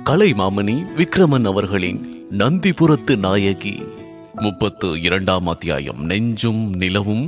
கலைமாமணி விக்ரமன் அவர்களின் நந்திபுரத்து நாயகி முப்பத்து இரண்டாம் அத்தியாயம் நெஞ்சும் நிலவும்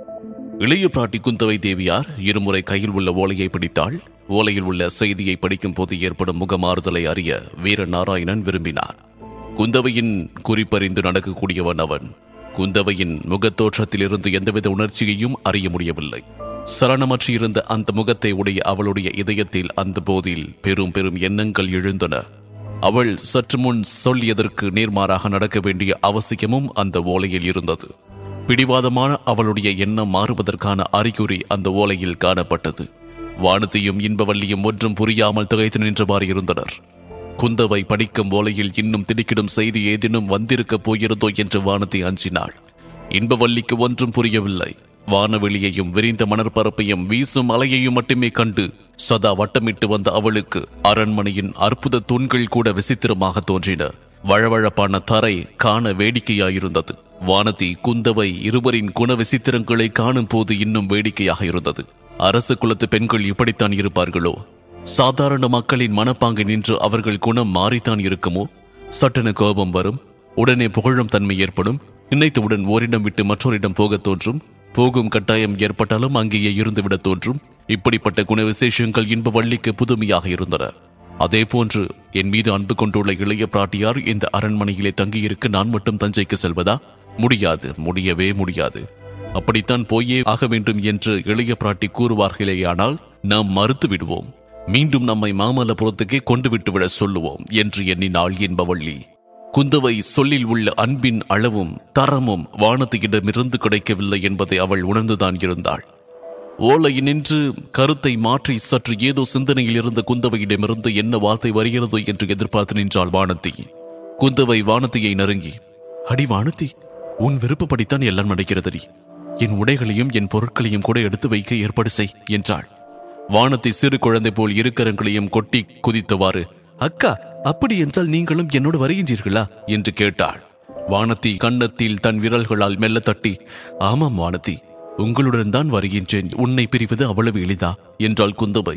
இளைய பிராட்டி குந்தவை தேவியார் இருமுறை கையில் உள்ள ஓலையை பிடித்தாள் ஓலையில் உள்ள செய்தியை படிக்கும் போது ஏற்படும் முகமாறுதலை அறிய வீர நாராயணன் விரும்பினார் குந்தவையின் குறிப்பறிந்து நடக்கக்கூடியவன் அவன் குந்தவையின் முகத்தோற்றத்திலிருந்து எந்தவித உணர்ச்சியையும் அறிய முடியவில்லை சலனமற்று இருந்த அந்த முகத்தை உடைய அவளுடைய இதயத்தில் அந்த போதில் பெரும் பெரும் எண்ணங்கள் எழுந்தன அவள் சற்று முன் சொல்லியதற்கு நேர்மாறாக நடக்க வேண்டிய அவசியமும் அந்த ஓலையில் இருந்தது பிடிவாதமான அவளுடைய எண்ணம் மாறுவதற்கான அறிகுறி அந்த ஓலையில் காணப்பட்டது வானதியும் இன்பவல்லியும் ஒன்றும் புரியாமல் திகைத்து நின்றவாறு இருந்தனர் குந்தவை படிக்கும் ஓலையில் இன்னும் திடுக்கிடும் செய்தி ஏதேனும் வந்திருக்கப் போகிறதோ என்று வானதி அஞ்சினாள் இன்பவல்லிக்கு ஒன்றும் புரியவில்லை வானவெளியையும் விரிந்த மணற்பரப்பையும் வீசும் அலையையும் மட்டுமே கண்டு சதா வட்டமிட்டு வந்த அவளுக்கு அரண்மனையின் அற்புத தூண்கள் கூட விசித்திரமாக தோன்றின வழவழப்பான தரை காண வேடிக்கையாயிருந்தது வானதி குந்தவை இருவரின் குண விசித்திரங்களை காணும் போது இன்னும் வேடிக்கையாக இருந்தது அரசு குலத்து பெண்கள் இப்படித்தான் இருப்பார்களோ சாதாரண மக்களின் மனப்பாங்கை நின்று அவர்கள் குணம் மாறித்தான் இருக்குமோ சட்டென கோபம் வரும் உடனே புகழும் தன்மை ஏற்படும் நினைத்தவுடன் ஓரிடம் விட்டு மற்றொரிடம் போகத் தோன்றும் போகும் கட்டாயம் ஏற்பட்டாலும் அங்கேயே இருந்துவிடத் தோன்றும் இப்படிப்பட்ட குண விசேஷங்கள் இன்ப வள்ளிக்கு புதுமையாக இருந்தன அதே போன்று என் மீது அன்பு கொண்டுள்ள இளைய பிராட்டியார் இந்த அரண்மனையிலே தங்கியிருக்க நான் மட்டும் தஞ்சைக்கு செல்வதா முடியாது முடியவே முடியாது அப்படித்தான் போயே ஆக வேண்டும் என்று இளைய பிராட்டி கூறுவார்களேயானால் நாம் மறுத்து விடுவோம் மீண்டும் நம்மை மாமல்லபுரத்துக்கே கொண்டு விட்டு விட சொல்லுவோம் என்று எண்ணினாள் என்பவள்ளி குந்தவை சொல்லில் உள்ள அன்பின் அளவும் தரமும் வானத்தியிடமிருந்து கிடைக்கவில்லை என்பதை அவள் உணர்ந்துதான் இருந்தாள் ஓலையினின்று கருத்தை மாற்றி சற்று ஏதோ சிந்தனையில் இருந்த குந்தவையிடமிருந்து என்ன வார்த்தை வருகிறதோ என்று எதிர்பார்த்து நின்றாள் வானதி குந்தவை வானதியை நெருங்கி அடி வானதி உன் விருப்பப்படித்தான் எல்லாம் நடக்கிறதடி என் உடைகளையும் என் பொருட்களையும் கூட எடுத்து வைக்க ஏற்பாடு செய் என்றாள் வானத்தை சிறு குழந்தை போல் இருக்கரங்களையும் கொட்டி குதித்தவாறு அக்கா அப்படி என்றால் நீங்களும் என்னோடு வருகின்றீர்களா என்று கேட்டாள் வானதி கன்னத்தில் தன் விரல்களால் மெல்ல தட்டி ஆமாம் வானதி உங்களுடன் தான் வருகின்றேன் உன்னை பிரிவது அவ்வளவு எளிதா என்றாள் குந்தவை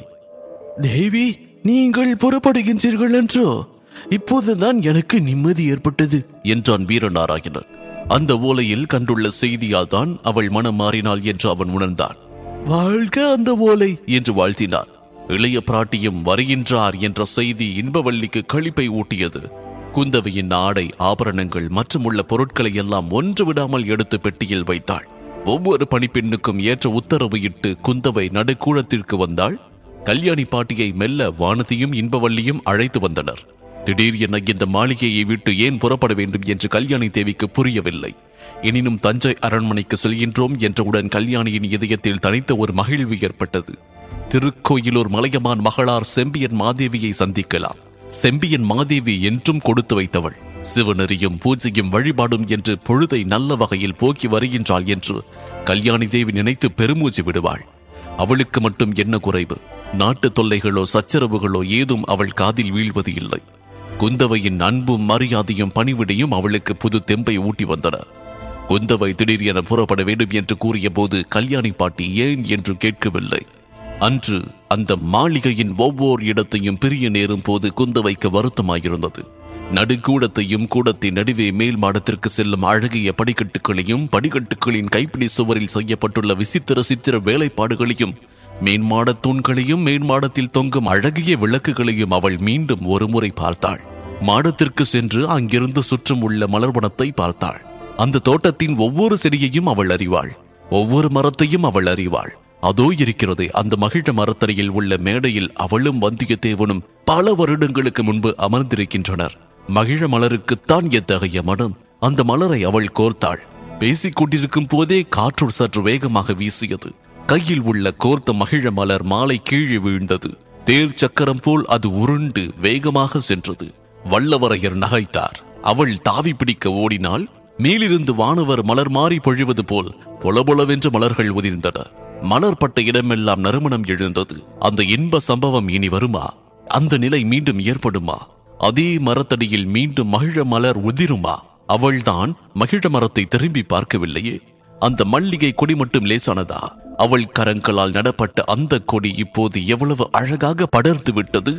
தேவி நீங்கள் புறப்படுகின்றீர்கள் என்றோ இப்போதுதான் எனக்கு நிம்மதி ஏற்பட்டது என்றான் வீரநாராயணன் அந்த ஓலையில் கண்டுள்ள செய்தியால் தான் அவள் மனம் மாறினாள் என்று அவன் உணர்ந்தான் வாழ்க அந்த ஓலை என்று வாழ்த்தினார் இளைய பிராட்டியும் வருகின்றார் என்ற செய்தி இன்பவல்லிக்கு களிப்பை ஊட்டியது குந்தவையின் ஆடை ஆபரணங்கள் மற்றும் உள்ள பொருட்களை எல்லாம் ஒன்று விடாமல் எடுத்து பெட்டியில் வைத்தாள் ஒவ்வொரு பணிப்பெண்ணுக்கும் ஏற்ற உத்தரவு இட்டு குந்தவை நடுக்கூடத்திற்கு வந்தாள் கல்யாணி பாட்டியை மெல்ல வானதியும் இன்பவல்லியும் அழைத்து வந்தனர் திடீர் என இந்த மாளிகையை விட்டு ஏன் புறப்பட வேண்டும் என்று கல்யாணி தேவிக்கு புரியவில்லை எனினும் தஞ்சை அரண்மனைக்கு செல்கின்றோம் என்றவுடன் கல்யாணியின் இதயத்தில் தனித்த ஒரு மகிழ்வு ஏற்பட்டது திருக்கோயிலூர் மலையமான் மகளார் செம்பியன் மாதேவியை சந்திக்கலாம் செம்பியன் மாதேவி என்றும் கொடுத்து வைத்தவள் சிவனரியும் பூஜையும் வழிபாடும் என்று பொழுதை நல்ல வகையில் போக்கி வருகின்றாள் என்று கல்யாணி தேவி நினைத்து பெருமூச்சு விடுவாள் அவளுக்கு மட்டும் என்ன குறைவு நாட்டு தொல்லைகளோ சச்சரவுகளோ ஏதும் அவள் காதில் வீழ்வது இல்லை குந்தவையின் அன்பும் மரியாதையும் பணிவிடையும் அவளுக்கு புது தெம்பை ஊட்டி வந்தன குந்தவை திடீர் என புறப்பட வேண்டும் என்று கூறிய போது கல்யாணி பாட்டி ஏன் என்று கேட்கவில்லை அன்று அந்த மாளிகையின் ஒவ்வொரு இடத்தையும் பிரிய நேரும் போது குந்தவைக்கு வருத்தமாயிருந்தது நடுக்கூடத்தையும் கூடத்தின் நடுவே மேல் மாடத்திற்கு செல்லும் அழகிய படிக்கட்டுகளையும் படிக்கட்டுகளின் கைப்பிடி சுவரில் செய்யப்பட்டுள்ள விசித்திர சித்திர வேலைப்பாடுகளையும் மேன்மாடத் தூண்களையும் மேன்மாடத்தில் தொங்கும் அழகிய விளக்குகளையும் அவள் மீண்டும் ஒருமுறை பார்த்தாள் மாடத்திற்கு சென்று அங்கிருந்து சுற்றும் உள்ள மலர்வனத்தை பார்த்தாள் அந்த தோட்டத்தின் ஒவ்வொரு செடியையும் அவள் அறிவாள் ஒவ்வொரு மரத்தையும் அவள் அறிவாள் அதோ இருக்கிறதே அந்த மகிழ மரத்தடியில் உள்ள மேடையில் அவளும் வந்தியத்தேவனும் பல வருடங்களுக்கு முன்பு அமர்ந்திருக்கின்றனர் மகிழ மலருக்குத்தான் எத்தகைய மனம் அந்த மலரை அவள் கோர்த்தாள் பேசிக் கொண்டிருக்கும் போதே காற்று சற்று வேகமாக வீசியது கையில் உள்ள கோர்த்த மகிழ மலர் மாலை கீழே வீழ்ந்தது தேர் சக்கரம் போல் அது உருண்டு வேகமாக சென்றது வல்லவரையர் நகைத்தார் அவள் தாவி பிடிக்க ஓடினாள் மேலிருந்து வானவர் மலர் மாறி பொழிவது போல் பொலபொலவென்று மலர்கள் உதிர்ந்தன மலர்பட்ட இடமெல்லாம் நறுமணம் எழுந்தது அந்த இன்ப சம்பவம் இனி வருமா அந்த நிலை மீண்டும் ஏற்படுமா அதே மரத்தடியில் மீண்டும் மகிழ மலர் உதிருமா அவள்தான் மகிழ மரத்தை திரும்பி பார்க்கவில்லையே அந்த மல்லிகை கொடி மட்டும் லேசானதா அவள் கரங்களால் நடப்பட்ட அந்த கொடி இப்போது எவ்வளவு அழகாக படர்ந்து விட்டது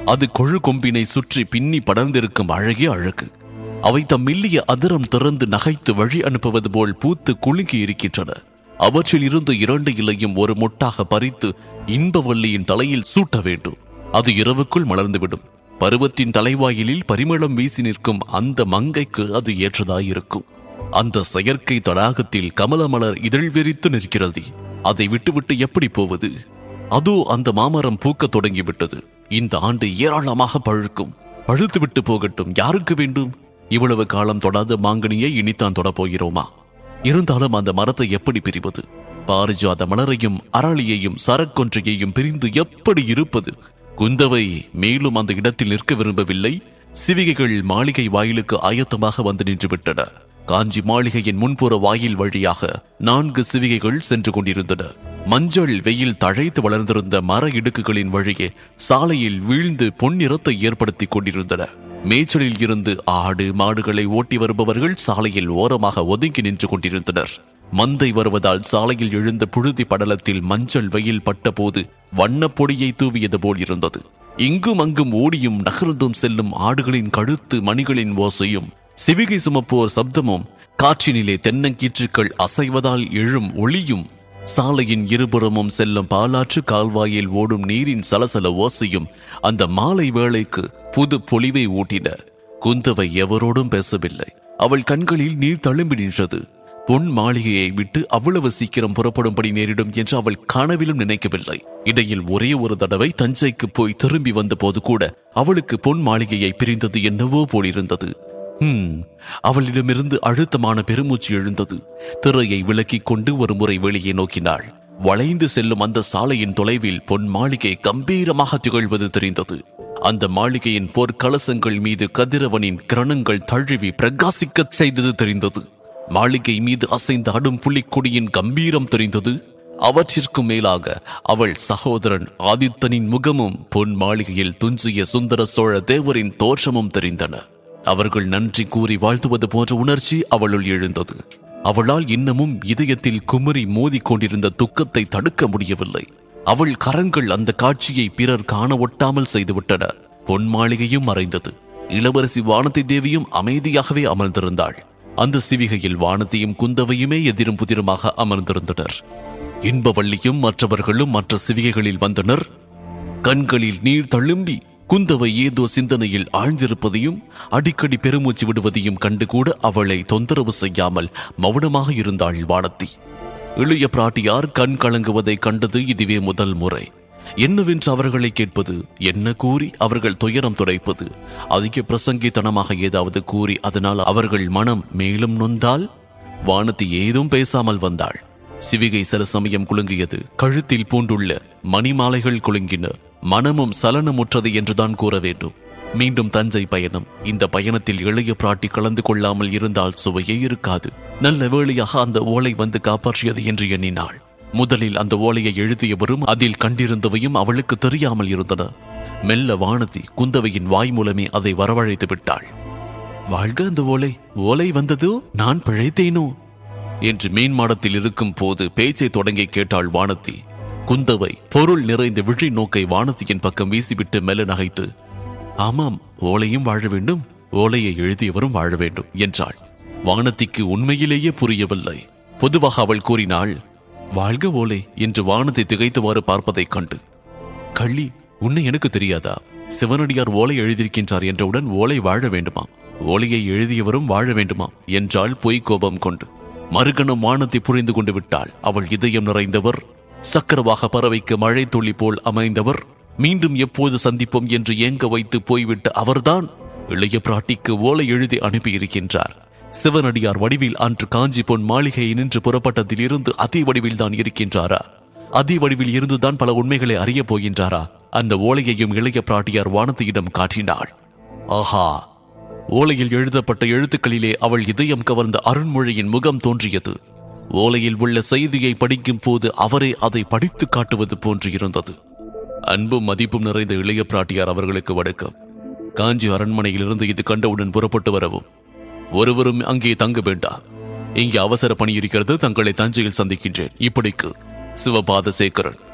அது கொழு கொம்பினை சுற்றி பின்னி படர்ந்திருக்கும் அழகே அழகு அவை தம் மெல்லிய அதிரம் திறந்து நகைத்து வழி அனுப்புவது போல் பூத்து குலுங்கி இருக்கின்றன அவற்றில் இருந்து இரண்டு இலையும் ஒரு மொட்டாக பறித்து இன்பவல்லியின் தலையில் சூட்ட வேண்டும் அது இரவுக்குள் மலர்ந்துவிடும் பருவத்தின் தலைவாயிலில் பரிமளம் வீசி நிற்கும் அந்த மங்கைக்கு அது ஏற்றதாயிருக்கும் அந்த செயற்கை தடாகத்தில் கமலமலர் இதழ் விரித்து நிற்கிறது அதை விட்டுவிட்டு எப்படி போவது அதோ அந்த மாமரம் பூக்கத் தொடங்கிவிட்டது இந்த ஆண்டு ஏராளமாக பழுக்கும் பழுத்து விட்டு போகட்டும் யாருக்கு வேண்டும் இவ்வளவு காலம் தொடாத மாங்கனியை இனித்தான் தொடப் போகிறோமா இருந்தாலும் அந்த மரத்தை எப்படி பிரிவது பாரிஜாத மலரையும் அரளியையும் சரக்கொன்றையையும் பிரிந்து எப்படி இருப்பது குந்தவை மேலும் அந்த இடத்தில் நிற்க விரும்பவில்லை சிவிகைகள் மாளிகை வாயிலுக்கு ஆயத்தமாக வந்து நின்று விட்டன காஞ்சி மாளிகையின் முன்புற வாயில் வழியாக நான்கு சிவிகைகள் சென்று கொண்டிருந்தன மஞ்சள் வெயில் தழைத்து வளர்ந்திருந்த மர இடுக்குகளின் வழியே சாலையில் வீழ்ந்து பொன்னிறத்தை ஏற்படுத்திக் கொண்டிருந்தன மேய்ச்சலில் இருந்து ஆடு மாடுகளை ஓட்டி வருபவர்கள் சாலையில் ஓரமாக ஒதுங்கி நின்று கொண்டிருந்தனர் மந்தை வருவதால் சாலையில் எழுந்த புழுதி படலத்தில் மஞ்சள் வெயில் பட்டபோது வண்ணப் பொடியை தூவியது போல் இருந்தது இங்கும் அங்கும் ஓடியும் நகர்ந்தும் செல்லும் ஆடுகளின் கழுத்து மணிகளின் ஓசையும் சிவிகை சுமப்போர் சப்தமும் காற்றினிலே தென்னங்கீற்றுக்கள் அசைவதால் எழும் ஒளியும் சாலையின் இருபுறமும் செல்லும் பாலாற்று கால்வாயில் ஓடும் நீரின் சலசல ஓசையும் அந்த மாலை வேளைக்கு புது பொலிவை ஊட்டின குந்தவை எவரோடும் பேசவில்லை அவள் கண்களில் நீர் தழும்பி நின்றது பொன் மாளிகையை விட்டு அவ்வளவு சீக்கிரம் புறப்படும்படி நேரிடும் என்று அவள் கனவிலும் நினைக்கவில்லை இடையில் ஒரே ஒரு தடவை தஞ்சைக்கு போய் திரும்பி வந்த போது கூட அவளுக்கு பொன் மாளிகையை பிரிந்தது என்னவோ போலிருந்தது ஹம் அவளிடமிருந்து அழுத்தமான பெருமூச்சு எழுந்தது திரையை விலக்கிக் கொண்டு ஒரு முறை வெளியே நோக்கினாள் வளைந்து செல்லும் அந்த சாலையின் தொலைவில் பொன் மாளிகை கம்பீரமாக திகழ்வது தெரிந்தது அந்த மாளிகையின் பொற்கலசங்கள் மீது கதிரவனின் கிரணங்கள் தழுவி பிரகாசிக்கச் செய்தது தெரிந்தது மாளிகை மீது அசைந்த அடும் புலிக்கொடியின் கம்பீரம் தெரிந்தது அவற்றிற்கும் மேலாக அவள் சகோதரன் ஆதித்தனின் முகமும் பொன் மாளிகையில் துஞ்சிய சுந்தர சோழ தேவரின் தோற்றமும் தெரிந்தன அவர்கள் நன்றி கூறி வாழ்த்துவது போன்ற உணர்ச்சி அவளுள் எழுந்தது அவளால் இன்னமும் இதயத்தில் குமரி மோதிக் கொண்டிருந்த துக்கத்தை தடுக்க முடியவில்லை அவள் கரங்கள் அந்த காட்சியை பிறர் காண ஒட்டாமல் செய்துவிட்டன பொன் மாளிகையும் மறைந்தது இளவரசி வானதி தேவியும் அமைதியாகவே அமர்ந்திருந்தாள் அந்த சிவிகையில் வானதியும் குந்தவையுமே எதிரும் புதிருமாக அமர்ந்திருந்தனர் இன்பவள்ளியும் மற்றவர்களும் மற்ற சிவிகைகளில் வந்தனர் கண்களில் நீர் தழும்பி குந்தவை ஏதோ சிந்தனையில் ஆழ்ந்திருப்பதையும் அடிக்கடி பெருமூச்சு விடுவதையும் கண்டு கூட அவளை தொந்தரவு செய்யாமல் மௌனமாக இருந்தாள் வானத்தி இளைய பிராட்டியார் கண் கலங்குவதை கண்டது இதுவே முதல் முறை என்னவென்று அவர்களை கேட்பது என்ன கூறி அவர்கள் துயரம் துடைப்பது அதிக பிரசங்கித்தனமாக ஏதாவது கூறி அதனால் அவர்கள் மனம் மேலும் நொந்தால் வானதி ஏதும் பேசாமல் வந்தாள் சிவிகை சில சமயம் குலுங்கியது கழுத்தில் பூண்டுள்ள மணிமாலைகள் குலுங்கின மனமும் சலனமுற்றது என்றுதான் கூற வேண்டும் மீண்டும் தஞ்சை பயணம் இந்த பயணத்தில் இளைய பிராட்டி கலந்து கொள்ளாமல் இருந்தால் சுவையே இருக்காது நல்ல வேளையாக அந்த ஓலை வந்து காப்பாற்றியது என்று எண்ணினாள் முதலில் அந்த ஓலையை எழுதியவரும் அதில் கண்டிருந்தவையும் அவளுக்கு தெரியாமல் இருந்தன மெல்ல வானதி குந்தவையின் வாய் மூலமே அதை வரவழைத்து விட்டாள் வாழ்க அந்த ஓலை ஓலை வந்ததோ நான் பிழைத்தேனோ என்று மேன்மாடத்தில் இருக்கும் போது பேச்சை தொடங்கி கேட்டாள் வானதி குந்தவை பொருள் நிறைந்த விழி நோக்கை வானதியின் பக்கம் வீசிவிட்டு மெல்ல நகைத்து ஆமாம் ஓலையும் வாழ வேண்டும் ஓலையை எழுதியவரும் வாழ வேண்டும் என்றாள் வானதிக்கு உண்மையிலேயே புரியவில்லை பொதுவாக அவள் கூறினாள் வாழ்க ஓலை என்று வானத்தை திகைத்தவாறு பார்ப்பதைக் கண்டு கள்ளி உன்னை எனக்கு தெரியாதா சிவனடியார் ஓலை எழுதியிருக்கின்றார் என்றவுடன் ஓலை வாழ வேண்டுமா ஓலையை எழுதியவரும் வாழ வேண்டுமா என்றாள் பொய் கோபம் கொண்டு மறுகணம் வானத்தை புரிந்து கொண்டு விட்டாள் அவள் இதயம் நிறைந்தவர் சக்கரவாக பறவைக்கு மழை துளி போல் அமைந்தவர் மீண்டும் எப்போது சந்திப்போம் என்று ஏங்க வைத்து போய்விட்ட அவர்தான் இளைய பிராட்டிக்கு ஓலை எழுதி அனுப்பியிருக்கின்றார் சிவனடியார் வடிவில் அன்று காஞ்சி பொன் மாளிகையை நின்று புறப்பட்டதிலிருந்து அதே வடிவில் தான் இருக்கின்றாரா அதே வடிவில் இருந்துதான் பல உண்மைகளை அறியப் போகின்றாரா அந்த ஓலையையும் இளைய பிராட்டியார் வானதியிடம் காட்டினாள் ஆஹா ஓலையில் எழுதப்பட்ட எழுத்துக்களிலே அவள் இதயம் கவர்ந்த அருண்மொழியின் முகம் தோன்றியது ஓலையில் உள்ள செய்தியை படிக்கும் போது அவரே அதை படித்து காட்டுவது போன்று இருந்தது அன்பும் மதிப்பும் நிறைந்த இளைய பிராட்டியார் அவர்களுக்கு வணக்கம் காஞ்சி அரண்மனையிலிருந்து இது கண்டவுடன் புறப்பட்டு வரவும் ஒருவரும் அங்கே தங்க வேண்டாம் இங்கே அவசர பணி இருக்கிறது தங்களை தஞ்சையில் சந்திக்கின்றேன் இப்படிக்கு சிவபாத சேகரன்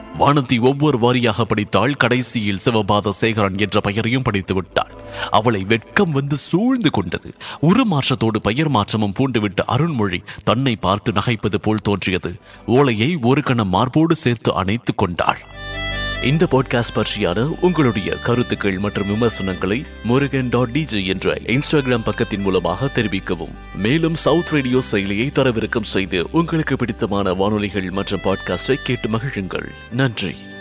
வானதி ஒவ்வொரு வாரியாக படித்தாள் கடைசியில் சிவபாத சேகரன் என்ற பெயரையும் படித்து விட்டாள் அவளை வெட்கம் வந்து சூழ்ந்து கொண்டது உருமாற்றத்தோடு பெயர் மாற்றமும் பூண்டுவிட்ட அருண்மொழி தன்னை பார்த்து நகைப்பது போல் தோன்றியது ஓலையை ஒரு கணம் மார்போடு சேர்த்து அணைத்துக் கொண்டாள் இந்த பாட்காஸ்ட் பற்றியான உங்களுடைய கருத்துக்கள் மற்றும் விமர்சனங்களை முருகன் டாட் டிஜே என்ற இன்ஸ்டாகிராம் பக்கத்தின் மூலமாக தெரிவிக்கவும் மேலும் சவுத் ரேடியோ செயலியை தரவிறக்கம் செய்து உங்களுக்கு பிடித்தமான வானொலிகள் மற்றும் பாட்காஸ்டை கேட்டு மகிழுங்கள் நன்றி